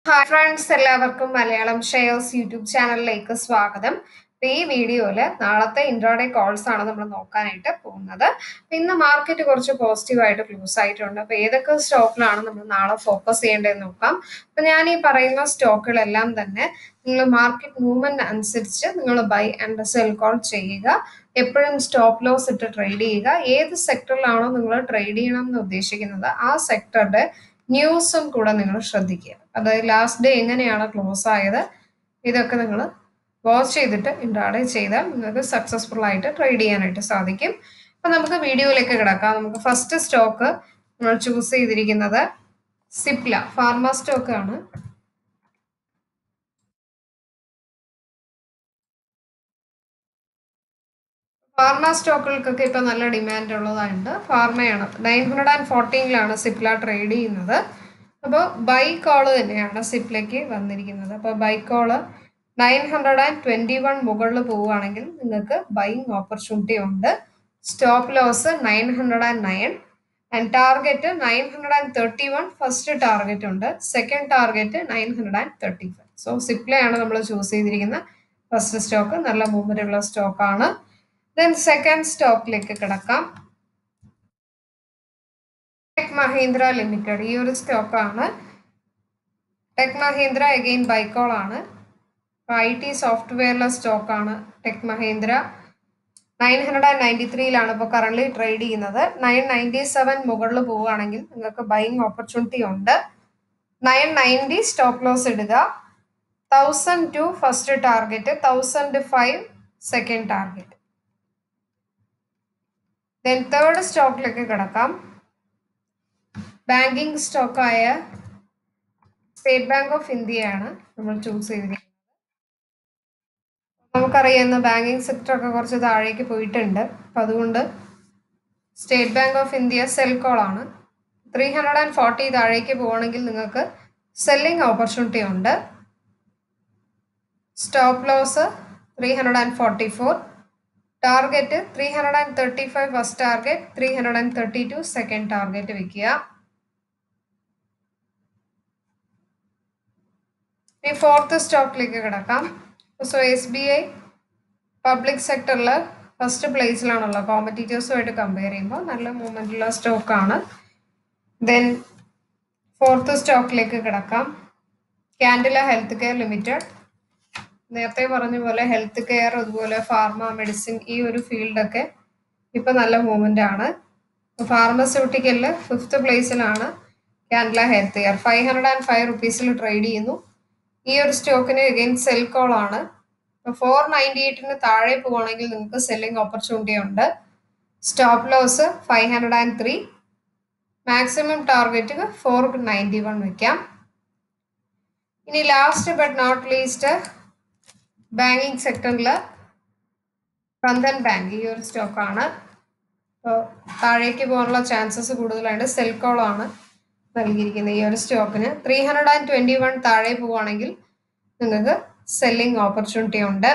hi friends എല്ലാവർക്കും Malayalam shares YouTube ചാനലിലേക്ക് സ്വാഗതം അപ്പൊ ഈ വീഡിയോയില് നാളത്തെ ഇൻട്രോഡേ കോൾസ് ആണ് നമ്മൾ നോക്കാനായിട്ട് പോകുന്നത് അപ്പൊ ഇന്ന് മാർക്കറ്റ് കുറച്ച് പോസിറ്റീവ് ആയിട്ട് ക്ലോസ് ആയിട്ടുണ്ട് അപ്പൊ ഏതൊക്കെ സ്റ്റോക്കിലാണ് നമ്മൾ നാളെ ഫോക്കസ് ചെയ്യേണ്ടതെന്ന് നോക്കാം അപ്പൊ ഞാൻ ഈ പറയുന്ന സ്റ്റോക്കുകളെല്ലാം തന്നെ നിങ്ങൾ മാർക്കറ്റ് മൂവ്മെന്റ് അനുസരിച്ച് നിങ്ങൾ ബൈ ആൻഡ് സെൽ കോൾ ചെയ്യുക എപ്പോഴും സ്റ്റോപ്പ് ലോസ് ഇട്ട് ട്രേഡ് ചെയ്യുക ഏത് സെക്ടറിലാണോ നിങ്ങൾ ട്രേഡ് ചെയ്യണം എന്ന് ഉദ്ദേശിക്കുന്നത് ആ സെക്ടറുടെ ന്യൂസും കൂടെ നിങ്ങൾ ശ്രദ്ധിക്കുക അതായത് ലാസ്റ്റ് ഡേ എങ്ങനെയാണ് ക്ലോസ് ആയത് ഇതൊക്കെ നിങ്ങൾ വാച്ച് ചെയ്തിട്ട് ഇൻട്രാഡേ ചെയ്താൽ നിങ്ങൾക്ക് സക്സസ്ഫുൾ ആയിട്ട് ട്രേഡ് ചെയ്യാനായിട്ട് സാധിക്കും അപ്പം നമുക്ക് വീഡിയോയിലേക്ക് കിടക്കാം നമുക്ക് ഫസ്റ്റ് സ്റ്റോക്ക് നമ്മൾ ചൂസ് ചെയ്തിരിക്കുന്നത് സിപ്ല ഫാർമ സ്റ്റോക്ക് ആണ് ഫാർമ സ്റ്റോക്കുകൾക്കൊക്കെ ഇപ്പൊ നല്ല ഡിമാൻഡ് ഉള്ളതായിട്ട് ഫാർമയാണ് നയൻ ഹൺഡ്രഡ് ആൻഡ് ഫോർട്ടീനിലാണ് സിപ്ല ട്രേഡ് ചെയ്യുന്നത് അപ്പോൾ ബൈ കോള് തന്നെയാണ് സിപ്ലയ്ക്ക് വന്നിരിക്കുന്നത് അപ്പോൾ buy call nine hundred and twenty one മുകളിൽ പോവുകയാണെങ്കിൽ നിങ്ങൾക്ക് ബൈങ് ഓപ്പർച്യൂണിറ്റി ഉണ്ട് stop loss nine hundred and nine and target nine hundred and thirty one first target ഉണ്ട് second target nine hundred and thirty five so സിപ്ലയാണ് നമ്മൾ choose ചെയ്തിരിക്കുന്ന first stock നല്ല movement ഉള്ള സ്റ്റോക്കാണ് ദെൻ സെക്കൻഡ് സ്റ്റോക്കിലേക്ക് കിടക്കാം tech Mahindra limited ഈ ഒരു സ്റ്റോക്കാണ് ടെക് മഹീന്ദ്ര അഗെയിൻ ബൈക്കോൾ ആണ് ഐ ടി സോഫ്റ്റ്വെയറിലെ സ്റ്റോക്കാണ് tech Mahindra nine hundred and ninety ത്രീയിലാണ് ഇപ്പോൾ കറന്റ് ട്രേഡ് ചെയ്യുന്നത് നയൻ നയൻറ്റി സെവൻ മുകളിൽ പോവുകയാണെങ്കിൽ നിങ്ങൾക്ക് ബൈങ് ഓപ്പർച്യൂണിറ്റി ഉണ്ട് നയൻ നയൻറ്റി സ്റ്റോപ്പ് ലോസ് ഇടുക thousand two first target thousand five second target then third സ്റ്റോക്കിലേക്ക് കിടക്കാം ബാങ്കിങ് സ്റ്റോക്കായ സ്റ്റേറ്റ് ബാങ്ക് ഓഫ് ഇന്ത്യയാണ് നമ്മൾ ചൂസ് ചെയ്തിരിക്കുന്നത് നമുക്കറിയാവുന്ന ബാങ്കിങ് സെക്ടർ ഒക്കെ കുറച്ച് താഴേക്ക് പോയിട്ടുണ്ട് അപ്പം അതുകൊണ്ട് state bank of India sell call ആണ് ത്രീ ഹൺഡ്രഡ് ആൻഡ് ഫോർട്ടി താഴേക്ക് പോവുകയാണെങ്കിൽ നിങ്ങൾക്ക് സെല്ലിംഗ് ഓപ്പർച്യൂണിറ്റി ഉണ്ട് stop loss three hundred and forty four target three hundred and thirty five first target three hundred and thirty two second target വെക്കുക ഇനി fourth സ്റ്റോക്കിലേക്ക് കിടക്കാം so S B I public സെക്ടറിൽ first പ്ലേസിലാണല്ലോ കോമ്പറ്റീറ്റേഴ്സുമായിട്ട് compare ചെയ്യുമ്പോൾ നല്ല മൂവ്മെൻറ്റുള്ള സ്റ്റോക്കാണ് ദെൻ ഫോർത്ത് സ്റ്റോക്കിലേക്ക് കിടക്കാം കാൻഡില ഹെൽത്ത് കെയർ ലിമിറ്റഡ് നേരത്തെ പറഞ്ഞ പോലെ ഹെൽത്ത് കെയർ അതുപോലെ ഫാർമ മെഡിസിൻ ഈ ഒരു ഫീൽഡൊക്കെ ഇപ്പം നല്ല മൂവ്മെൻ്റ് ആണ് ഫാർമസ്യൂട്ടിക്കലിൽ ഫിഫ്ത്ത് പ്ലേസിലാണ് Cadila health care five hundred and five റുപ്പീസിൽ ട്രേഡ് ചെയ്യുന്നു ഈ ഒരു സ്റ്റോക്കിന് അഗെയിൻ സെൽ കോൾ ആണ് ഫോർ നയൻറ്റി എയ്റ്റിന് താഴെ പോവുകയാണെങ്കിൽ നിങ്ങൾക്ക് സെല്ലിംഗ് ഓപ്പർച്യൂണിറ്റി ഉണ്ട് stop loss five hundred and three maximum target four ninety one വെക്കാം ഇനി last but not least banking സെക്ടറിൽ ബന്ധൻ ബാങ്ക് ഈ ഒരു സ്റ്റോക്കാണ് അപ്പോൾ താഴേക്ക് പോകാനുള്ള ചാൻസസ് കൂടുതലായിട്ട് സെൽ കോളാണ് നൽകിയിരിക്കുന്നത് ഈ ഒരു സ്റ്റോക്കിന് three hundred and twenty one താഴെ പോവുകയാണെങ്കിൽ നിങ്ങൾക്ക് സെല്ലിംഗ് ഓപ്പർച്യൂണിറ്റി ഉണ്ട്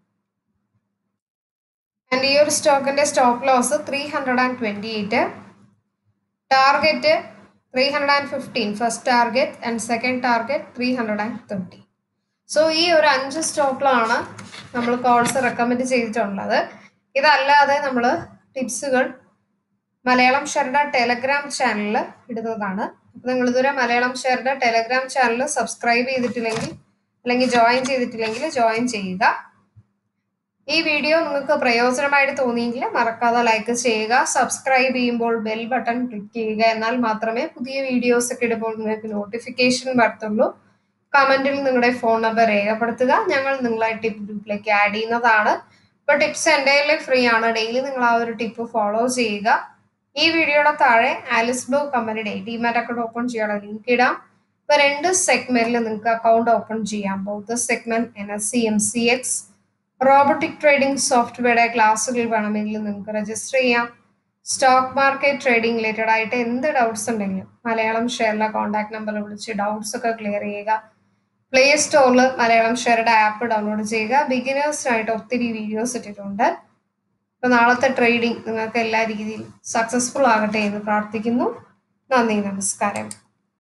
ആൻഡ് ഈ ഒരു സ്റ്റോക്കിന്റെ stop loss three hundred and twenty eight target three hundred and fifteen first target and second target three hundred and thirty so ഈ ഒരു അഞ്ച് സ്റ്റോക്കിലാണ് നമ്മൾ കോൾസ് റെക്കമെൻഡ് ചെയ്തിട്ടുള്ളത് ഇതല്ലാതെ നമ്മൾ ടിപ്സുകൾ മലയാളം ഷെയറുടെ ടെലഗ്രാം ചാനലിൽ ഇടുന്നതാണ് അപ്പോൾ നിങ്ങൾ ഇതുവരെ മലയാളം ഷെയറുടെ ടെലഗ്രാം ചാനൽ സബ്സ്ക്രൈബ് ചെയ്തിട്ടില്ലെങ്കിൽ അല്ലെങ്കിൽ ജോയിൻ ചെയ്തിട്ടില്ലെങ്കിൽ ജോയിൻ ചെയ്യുക ഈ വീഡിയോ നിങ്ങൾക്ക് പ്രയോജനമായിട്ട് തോന്നിയെങ്കിൽ മറക്കാതെ ലൈക്ക് ചെയ്യുക സബ്സ്ക്രൈബ് ചെയ്യുമ്പോൾ ബെൽ ബട്ടൺ ക്ലിക്ക് ചെയ്യുക എന്നാൽ മാത്രമേ പുതിയ വീഡിയോസ് ഒക്കെ ഇടുമ്പോൾ നിങ്ങൾക്ക് നോട്ടിഫിക്കേഷൻ വരത്തുള്ളൂ കമന്റിൽ നിങ്ങളുടെ ഫോൺ നമ്പർ രേഖപ്പെടുത്തുക ഞങ്ങൾ നിങ്ങളെ ടിപ്പ് ഗ്രൂപ്പിലേക്ക് ആഡ് ചെയ്യുന്നതാണ് ഇപ്പോൾ ടിപ്സ് എൻ്റെ ഫ്രീ ആണ് ഡെയിലി നിങ്ങൾ ആ ഒരു ടിപ്പ് ഫോളോ ചെയ്യുക ഈ വീഡിയോയുടെ താഴെ ആലിസ് ബ്ലൂ കമ്പനിയുടെ ഡിമാറ്റ് അക്കൗണ്ട് ഓപ്പൺ ചെയ്യാനുള്ള ലിങ്ക് ഇടാം ഇപ്പൊ രണ്ട് സെഗ്മെന്റിൽ നിങ്ങൾക്ക് അക്കൗണ്ട് ഓപ്പൺ ചെയ്യാം both segment N S C M C X robotic trading സോഫ്റ്റ്വെയറുടെ ക്ലാസ്സുകൾ വേണമെങ്കിൽ നിങ്ങൾക്ക് രജിസ്റ്റർ ചെയ്യാം സ്റ്റോക്ക് മാർക്കറ്റ് ട്രേഡിംഗ് റിലേറ്റഡ് ആയിട്ട് എന്ത് ഡൗട്ട്സ് ഉണ്ടെങ്കിലും മലയാളം ഷെയറിലെ കോൺടാക്ട് നമ്പറിൽ വിളിച്ച് ഡൗട്ട്സ് ഒക്കെ ക്ലിയർ ചെയ്യുക പ്ലേ സ്റ്റോറിൽ മലയാളം ഷെയറുടെ ആപ്പ് ഡൗൺലോഡ് ചെയ്യുക ബിഗിനേഴ്സിനായിട്ട് ഒത്തിരി വീഡിയോസ് ഇട്ടിട്ടുണ്ട് അപ്പോൾ നാളത്തെ ട്രേഡിംഗ് നിങ്ങൾക്ക് എല്ലാ രീതിയിലും സക്സസ്ഫുൾ ആകട്ടെ എന്ന് പ്രാർത്ഥിക്കുന്നു നന്ദി നമസ്കാരം